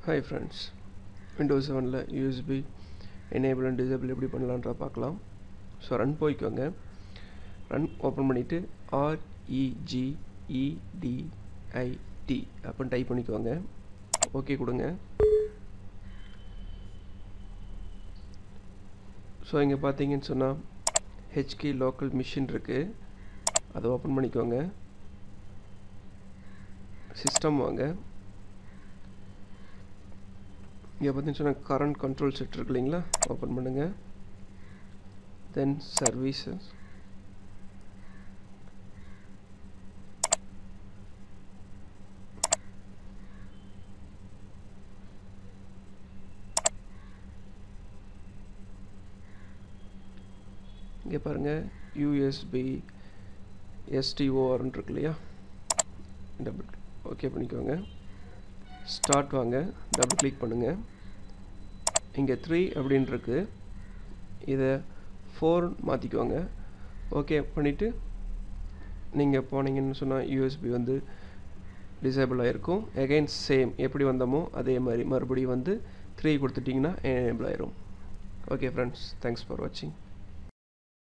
hi friends Windows செவனில் USB enable and disable எப்படி பண்ணலான்றா பார்க்கலாம் ஸோ ரன் போய்க்கோங்க ரன் ஓப்பன் பண்ணிவிட்டு ஆர்இஜிஇடிஐடி அப்படின்னு டைப் பண்ணிக்கோங்க ஓகே கொடுங்க ஸோ இங்கே பார்த்தீங்கன்னு சொன்னால் ஹெச்கி லோக்கல் மிஷின் இருக்குது அதை ஓப்பன் பண்ணிக்கோங்க சிஸ்டம் வாங்க இங்கே பார்த்தீங்கன்னு சொன்னால் கரண்ட் கண்ட்ரோல் செட் இருக்கு இல்லைங்களா ஓப்பன் பண்ணுங்கள் தென் சர்வீசஸ் இங்கே பாருங்கள் யூஎஸ்பி எஸ்டிஓஆர்னு இருக்கு இல்லையா டபுள் ஓகே பண்ணிக்கோங்க ஸ்டார்ட் வாங்க டபுள் கிளிக் பண்ணுங்கள் இங்கே த்ரீ அப்படின்னு இருக்கு இதை ஃபோர் மாற்றிக்கோங்க ஓகே பண்ணிவிட்டு நீங்கள் போனீங்கன்னு சொன்னால் யூஎஸ்பி வந்து டிசேபிள் ஆகிருக்கும் எகைன் சேம் எப்படி வந்தோமோ அதே மாதிரி மறுபடியும் வந்து த்ரீ கொடுத்துட்டிங்கன்னா எனேபிள் ஆயிரும் ஓகே ஃப்ரெண்ட்ஸ் தேங்க்ஸ் ஃபார் வாட்சிங்